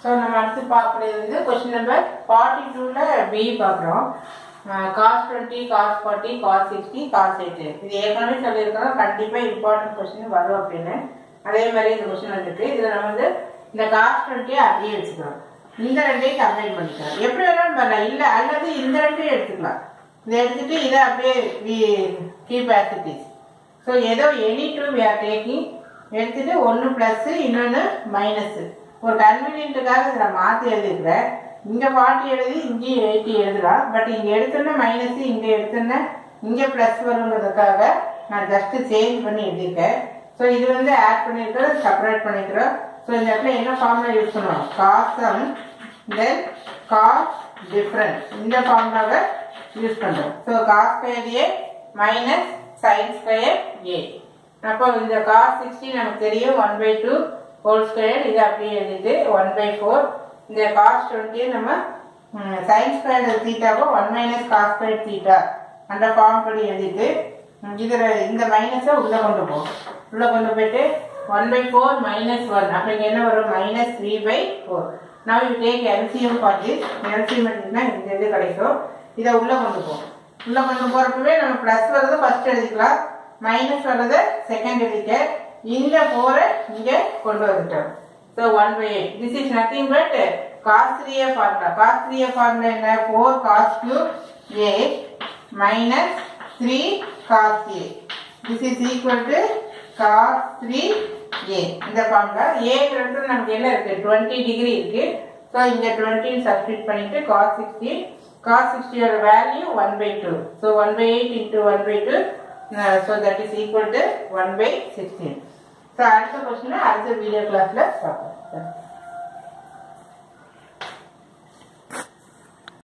so நம்ம அடுத்து பார்க்கக்கூடியது வந்து கொஸ்டின் நம்பர் ஃபார்ட்டி டூவில் பி பார்க்குறோம் cos twenty cos forty cos sixty cos eighty இது ஏற்கனவே சொல்லியிருக்கிறோம் கண்டிப்பாக இம்பார்ட்டன்ட் கொஸ்டின் வரும் அப்படின்னு அதே மாதிரி இந்த கொஸ்டின் வந்துருக்கு இதில் நம்ம வந்து இந்த காஸ் டுவெண்ட்டியை அப்படியே வச்சுக்கிறோம் இந்த ரெண்டையும் கம்பைன் பண்ணிக்கலாம் எப்படி வேணாலும் பண்ணலாம் இல்லை அல்லது இந்த ரெண்டையும் எடுத்துக்கலாம் இதை எடுத்துட்டு இதை அப்படியே கீப் ஆசிட்டிஸ் ஸோ ஏதோ any two we are taking எடுத்துட்டு ஒன்று ப்ளஸ்ஸு இன்னொன்று மைனஸு ஒரு கன்வீனியன்ட்டுக்காக இதில் மாற்றி எழுதிக்கிறேன் இங்கே ஃபார்ட்டி எழுதி இங்கேயும் எயிட்டி எழுதலாம் பட் இங்கே எடுத்தோன்னே மைனஸு இங்கே எடுத்தோன்னே இங்கே ப்ளஸ் வருங்கிறதுக்காக நான் ஜஸ்ட்டு சேஞ்ச் பண்ணி எழுதியிருக்கேன் ஸோ இது வந்து ஆட் பண்ணியிருக்கிறோம் செப்பரேட் பண்ணிக்கிறோம் ஸோ இந்த இடத்துல என்ன ஃபார்முலா யூஸ் பண்ணுவோம் காசம் தென் காஸ் டிஃப்ரென்ஸ் இந்த ஃபார்முலாவை யூஸ் பண்ணுறோம் so cos square A minus sin square A அப்போ இந்த காஸ் சிக்ஸ்டி நமக்கு தெரியும் one by two whole square இது அப்படியே எழுதிட்டு ஒன் பை ஃபோர் இந்த காஸ் டுவெண்ட்டியை நம்ம சைன் ஸ்கொயர் தீட்டாவோ one minus cos square theta அந்த ஃபார்ம் படி எழுதிட்டு இதில் இந்த மைனஸை உள்ளே கொண்டு போகும் உள்ளே கொண்டு போயிட்டு one by four minus one அப்போ இங்கே என்ன வரும் மைனஸ் த்ரீ பை ஃபோர் நான் you take LCM for this LCM எடுத்துக்கிட்டா இந்த இது கிடைக்கும் இதை உள்ளே கொண்டு போகும் உள்ளே கொண்டு போகிறப்பவே நம்ம ப்ளஸ் வர்றது ஃபர்ஸ்ட் எழுதிக்கலாம் மைனஸ் வர்றதை செகண்ட் எழுதிக்க இந்த ஃபோரை இங்கே கொண்டு வந்துட்டோம் so one by eight this is nothing but காஸ்ட்ரிய ஃபார்முலா காஸ்ட்ரிய ஃபார்முலா என்ன four cos cube A minus three cos A this is equal to cos three A இந்த ஃபார்முலா ஏங்கிறது நமக்கு என்ன இருக்கு டுவெண்ட்டி டிகிரி இருக்கு ஸோ இங்கே டுவெண்ட்டின்னு சப்ஸ்டியூட் பண்ணிட்டு காஸ் சிக்ஸ்டி காஸ் சிக்ஸ்டியோட value one by two so one by eight into one by two so that is equal to one by sixteen so அடுத்த கொஸ்டின் அடுத்த வீடியோ கிளாஸில் பார்ப்போம்